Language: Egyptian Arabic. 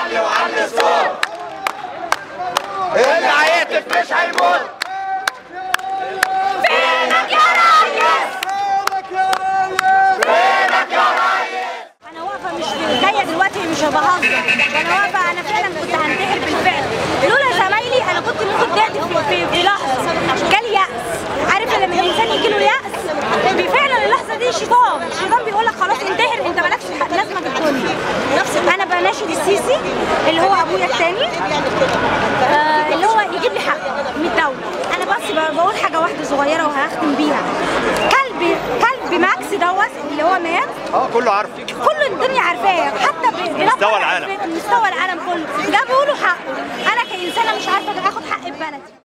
علي وعلي الصوت اللي هيهتف مش هيموت فينك يا ريس فينك يا ريس انا واقفه مش جايه دلوقتي مش بهزر انا واقفه انا فعلا كنت هنتحر بالفعل لولا زمايلي انا كنت ممكن تهدف في, في, في لحظه جالي يأس عارف لما الانسان يجي له يأس فعلا اللحظه دي شيطان الشيطان بيقول لك خلاص انتحر انت مالكش حق لازمه في الدنيا انا بناشد السيسي اللي هو ابويا الثاني آه اللي هو يجيب لي حق من الدوله انا بس ب- بقول حاجه واحده صغيره وهختم بيها كلب كلب ماكس دوت اللي هو مات اه كله عارف كل الدنيا عارفاه حتى ب- بلفظ مستوى العالم. مستوى العالم كله ده بيقولوا حقه انا كانسانه مش عارفه اخد حق في بلدي